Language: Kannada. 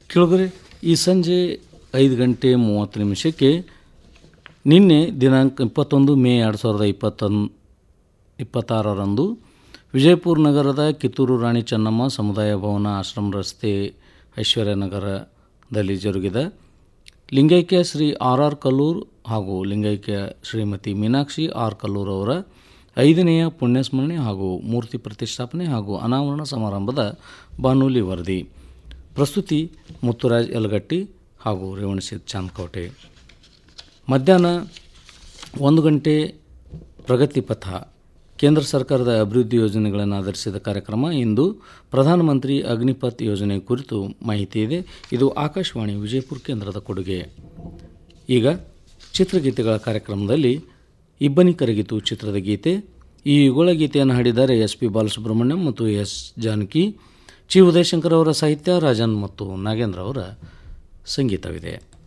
ಕೇಳಿದ್ರೆ ಈ ಸಂಜೆ ಐದು ಗಂಟೆ ಮೂವತ್ತು ನಿಮಿಷಕ್ಕೆ ನಿನ್ನೆ ದಿನಾಂಕ ಇಪ್ಪತ್ತೊಂದು ಮೇ ಎರಡು ಸಾವಿರದ ಇಪ್ಪತ್ತೊಂದು ಇಪ್ಪತ್ತಾರರಂದು ವಿಜಯಪುರ ನಗರದ ಕಿತ್ತೂರು ರಾಣಿ ಚೆನ್ನಮ್ಮ ಸಮುದಾಯ ಭವನ ಆಶ್ರಮ ರಸ್ತೆ ಐಶ್ವರ್ಯನಗರದಲ್ಲಿ ಜರುಗಿದ ಲಿಂಗೈಕ್ಯ ಶ್ರೀ ಆರ್ ಆರ್ ಕಲ್ಲೂರ್ ಹಾಗೂ ಲಿಂಗೈಕ್ಯ ಶ್ರೀಮತಿ ಮೀನಾಕ್ಷಿ ಆರ್ ಕಲ್ಲೂರ್ ಅವರ ಐದನೆಯ ಪುಣ್ಯಸ್ಮರಣೆ ಹಾಗೂ ಮೂರ್ತಿ ಪ್ರತಿಷ್ಠಾಪನೆ ಹಾಗೂ ಅನಾವರಣ ಸಮಾರಂಭದ ಬಾನುಲಿ ವರದಿ ಪ್ರಸ್ತುತಿ ಮುತ್ತುರಾಜ್ ಯಲಗಟ್ಟಿ ಹಾಗೂ ರೇವಣಸಿದ್ ಚಾಂದ್ಕೋಟೆ ಮಧ್ಯಾಹ್ನ ಒಂದು ಗಂಟೆ ಪ್ರಗತಿ ಪಥ ಕೇಂದ್ರ ಸರ್ಕಾರದ ಅಭಿವೃದ್ಧಿ ಯೋಜನೆಗಳನ್ನು ಆಧರಿಸಿದ ಕಾರ್ಯಕ್ರಮ ಇಂದು ಪ್ರಧಾನಮಂತ್ರಿ ಅಗ್ನಿಪಥ್ ಯೋಜನೆ ಕುರಿತು ಮಾಹಿತಿ ಇದೆ ಇದು ಆಕಾಶವಾಣಿ ವಿಜಯಪುರ ಕೇಂದ್ರದ ಕೊಡುಗೆ ಈಗ ಚಿತ್ರಗೀತೆಗಳ ಕಾರ್ಯಕ್ರಮದಲ್ಲಿ ಇಬ್ಬನಿ ಕರಗಿತು ಚಿತ್ರದ ಗೀತೆ ಈ ಯುಗಳ ಗೀತೆಯನ್ನು ಹಾಡಿದ್ದಾರೆ ಎಸ್ ಪಿ ಬಾಲಸುಬ್ರಹ್ಮಣ್ಯಂ ಮತ್ತು ಎಸ್ ಜಾನಕಿ ಚಿ ಉದಯಶಂಕರ್ ಅವರ ಸಾಹಿತ್ಯ ರಾಜನ್ ಮತ್ತು ನಾಗೇಂದ್ರ ಅವರ ಸಂಗೀತವಿದೆ